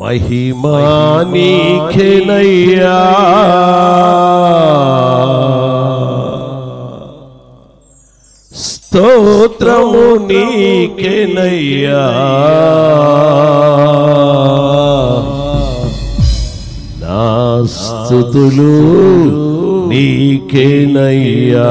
మహిమా నీకెనయ్యా స్తోత్రము నీకెనయ్యా నా స్థుతులు నీకేనయ్యా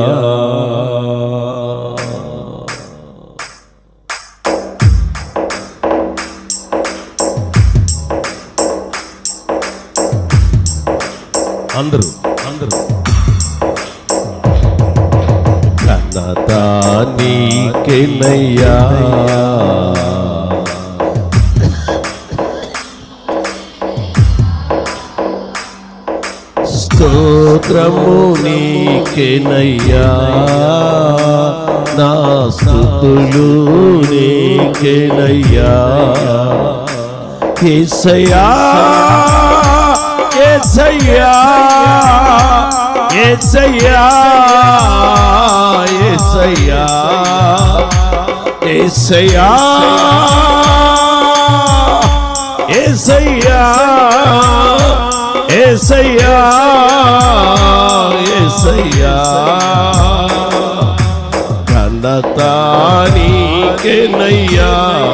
అందరూ అందరూ ఘనత నీకెనయ్యా స్తోత్రము నీకెనయ్యా నా స్థుతులు నీకెనయ్యా ఏసయ్యా ఏసయ్యా ఏసయ్యా ఏసయ్యా ఏసయ్యా ఏసయ్యా ఏసయ్యా ఏసయ్యా ఘనత నీకెనయ్యా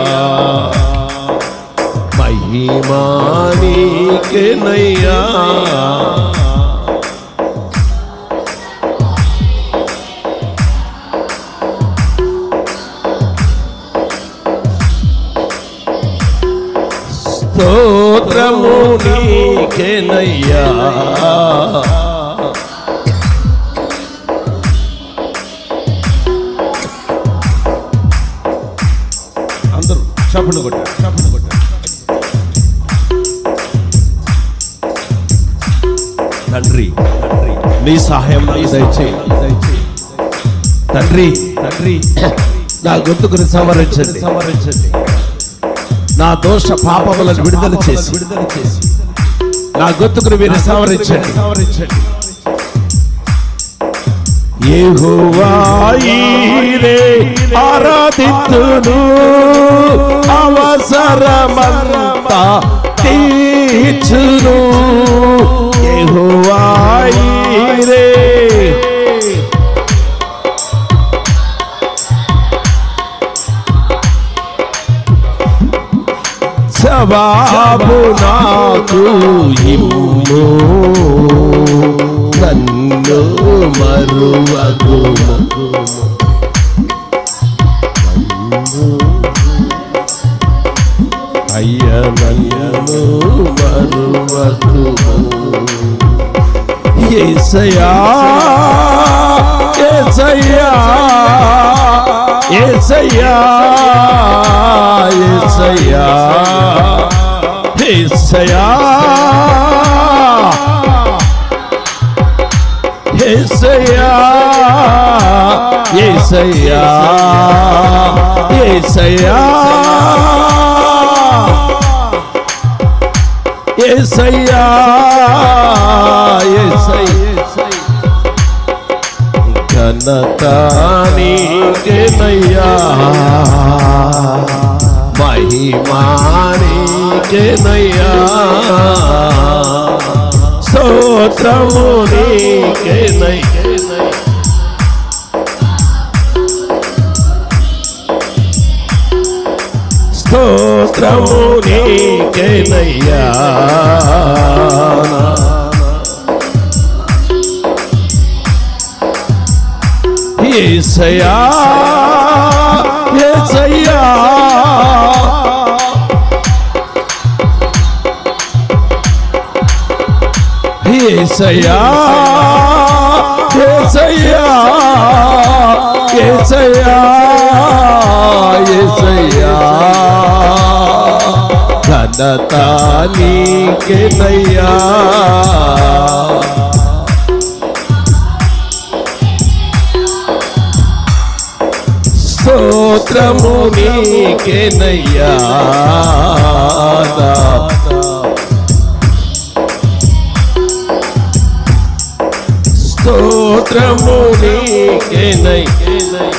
మహిమా నీకెనయ్యా స్తోత్రము నీకెనయ్యా అందరూ చప్పట్లు కొట్టారు చప్పట్లు కొట్టారు తండ్రి తండ్రి నీ సహాయం నాకు దయచేయి తండ్రి తండ్రి నా గొంతుకుని సంవరించండి సంవరించండి నా దోష పాపములను విడుదల చేసి విడుదల చేసి నా గొంతుకుని మీరు సంవరించండి సంవరించండి యెహోవాయీరే ఆరాధితును అవసరమంతా తీర్చును యెహోవాయీరే జవాబు నాకు ఇమ్ము నన్ను మరువకు అయ్య నన్ను మరువకు ఏసయ్యా ఏసయ్యా ఏసయ్యా ఏసయ్యా ఏసయ్యా ఏసయ్యా ఏసయ్యా ఏసయ్యా ఏసయ్యా ఏసయ్యా ఘనత నీకేనయ్యా మహిమా నీకేనయ్యా స్తోత్రము నీకేనయ్యా స్తోత్రము నీకేనయ్యా ఏసయ్యా ఏసయ్యా ఏసయ్యా ఏసయ్యా ఏసయ్యా ఏసయ్యా ఘనత నీకేనయ్యా స్తోత్రము నీకేనయ్యా స్తోత్రము నీకేనయ్యా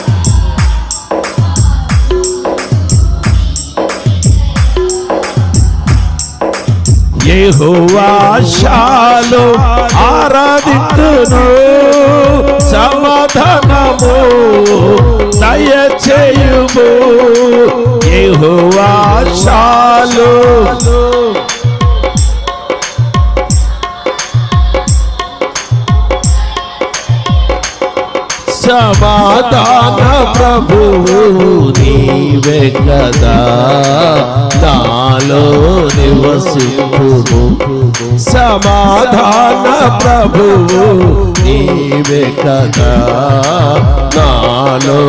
యెహోవాశాలు ఆరాధింతును సమాధానము దయచేయుము యెహోవాశాలు సమాధాన ప్రభువు నీవే కదా నాలో నివసింపుము సమాధాన ప్రభువు నీవే కదా నాలో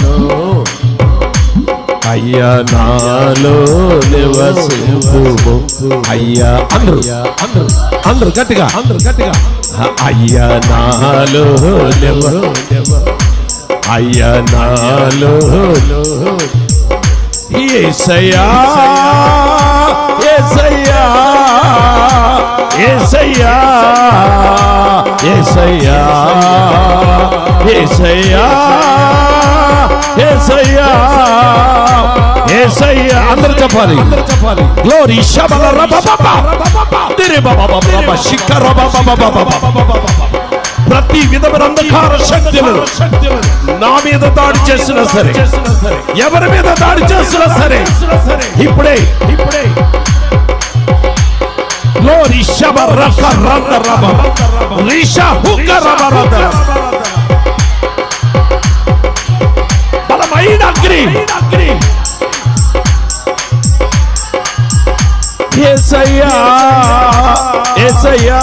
అయ్యా నాలో నివసింపుము అయ్యా అందరూ అందరూ అందరూ గట్టిగా అందరూ గట్టిగా అయ్యా నాలో నివ అయ్యా నాలో ఏసయ్యా ఏసయ్యా ఏసయ్యా ఏసయ్యా ఏసయ్యా ఏసయ్యా ఏసయ్యా అందరూ చెప్పాలి చెప్పాలి గ్లోరీ శబల రబ తిరి బబ బబ రబ శిఖ రబ బబ బబ బబ ప్రతి విధమైన అంధకార శక్తులు నా మీద దాడి చేసినా సరే ఎవరి మీద దాడి చేసినా సరే ఇప్పుడే ఇప్పుడే లో రిషభ రక రంద రబ రిష హుక రబ రద బలమైన అగ్ని అగ్ని ఏసయ్యా ఏసయ్యా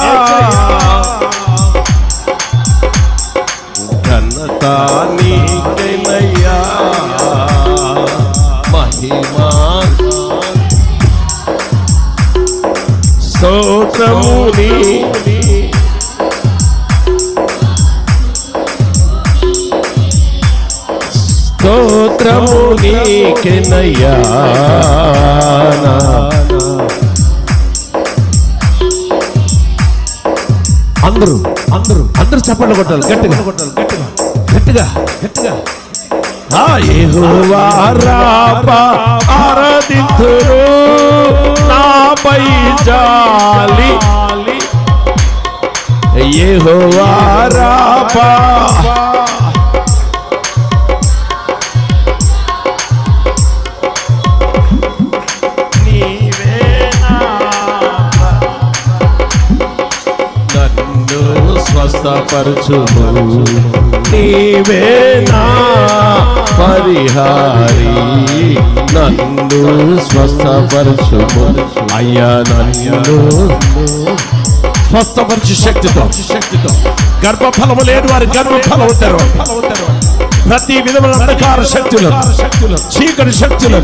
ఘనత నీకెనయ్యా మహిమా స్తోత్రము నీ స్తోత్రము నీకెనయ్యా అందరూ అందరూ అందరూ చప్పట్లు కొట్టాలి గట్టిగా కొట్టాలి గట్టిగా గట్టిగా గట్టిగా ఆ యెహోవా రాబా ఆరాధింతురు నాపై జాలి యెహోవా రాబా నన్ను స్వస్థపరచుము నీవే నా పరిహారి నన్ను స్వస్థపరచుము అయ్యా నన్ను స్వస్థపరచు శక్తితో శక్తితో గర్భఫలము లేని వారి గర్భఫలం తెరవ ప్రతి విధమైన అంధకార శక్తులు చీకటి శక్తులు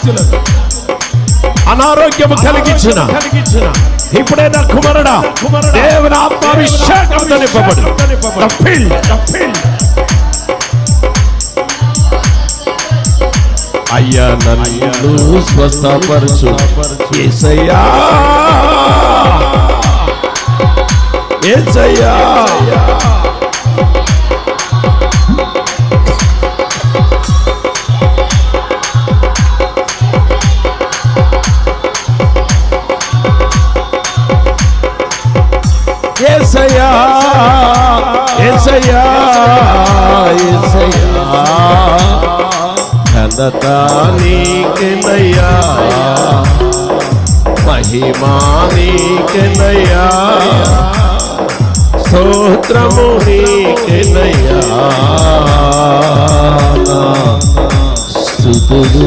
అనారోగ్యము కలిగించిన ఇప్పుడే నా కుమారుడా దేవుని ఆత్మాభిషేకంతో నింపబడు The field, the field. అయ్యా నన్ను స్వస్థపరచు ఏసయ్యా ఏసయ్యా ఏసయ్యా ఏసయ్యా ఏసయ్యా ఘనత నీకెనయ్యా మహిమా నీకెనయ్యా స్తోత్రము నీకెనయ్యా స్తుతులు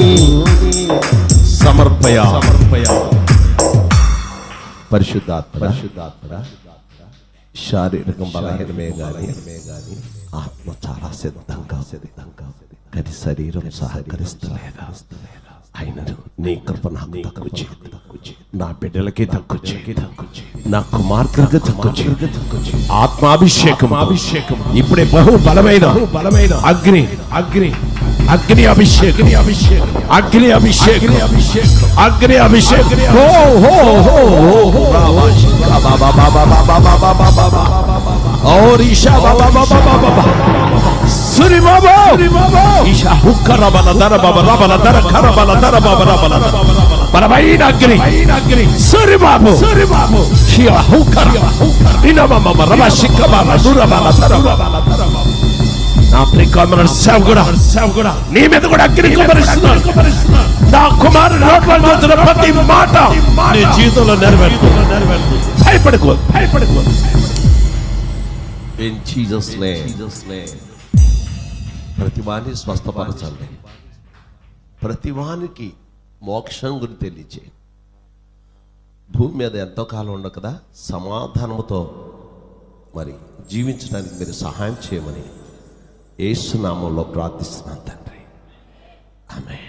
సమర్పయ సమర్పయ పరిశుద్ధాత్మ పరిశుద్ధాత్మ శారీరకం బలహీనమే గాని ఆత్మ చాలా సిద్ధంగా సిద్ధంగా కానీ శరీరం సహకరిస్తలేదా అయినను నీ కృప నాకు తక్కువ చేయదు నా బిడ్డలకి తక్కువ చేయదు నా కుమార్తెలకు తక్కువ చేయదు ఆత్మాభిషేకం అభిషేకం ఇప్పుడే బహు బలమైన బలమైన అగ్ని అగ్ని అగ్ని అభిషేకం అభిషేకం అగ్ని అభిషేకం అభిషేకం అగ్ని అభిషేకం హో హో హో హో బాబా బాబా బాబా బాబా బాబా బాబా और ईशा बाबा बाबा बाबा बाबा सुरी बाबा ईशा हुक्का रबा दर बाबा रबा दर खर बाबा दर बाबा रबा బలమైన అగ్ని సరిబాబు సరిబాబు నా ప్రికామన సేవకుడా సేవకుడా నీ మీద కూడా అగ్ని కుమరిస్తున్నాను నా కుమారుడు నోట్లో వచ్చిన ప్రతి మాట నీ జీవితంలో నెరవేర్చు భయపడుకో భయపడుకో in Jesus name Jesus name ప్రతి వాణ్ణి స్వస్థపరచండి ప్రతి వానికి మోక్షం గురించి తెలియచే భూమి మీద ఎంతో కాలం ఉండదు కదా సమాధానముతో మరి జీవించడానికి మీరు సహాయం చేయమని ఏసునామంలో ప్రార్థిస్తున్నాను తండ్రి ఆమె